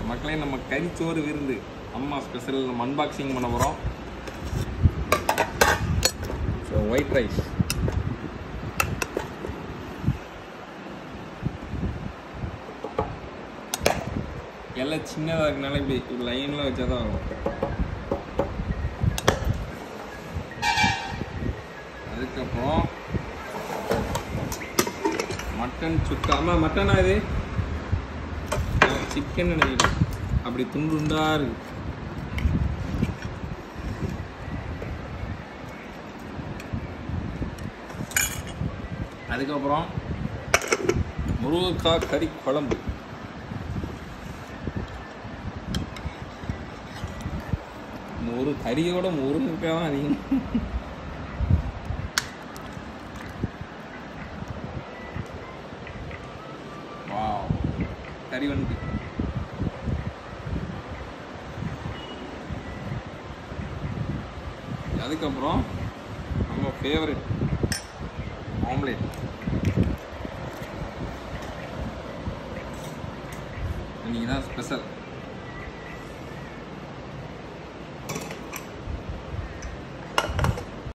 மக்களே நம்ம கறிச்சோறு விருந்து அம்மா ஸ்பெஷல் நம்ம அன்பாக்சிங் பண்ண போகிறோம் ஸோ ஒயிட் ரைஸ் எல்லாம் சின்னதாக இருக்கனால இப்படி லைனில் வச்சா தான் வரும் அதுக்கப்புறம் மட்டன் சுக்கா அம்மா மட்டனா இது சிக்கன் நினைக்கிறேன் அப்படி துண்டு துண்டா இருக்கு அதுக்கப்புறம் முருங்கைக்காய் கறி குழம்பு ஒரு கறியோட முருங்கைக்காய் தான் அதிகம் வாவ் கறி வந்து அதுக்கப்புறம் நம்ம ஃபேவரட் ஆம்லேட் இன்னைக்கு தான் ஸ்பெஷல்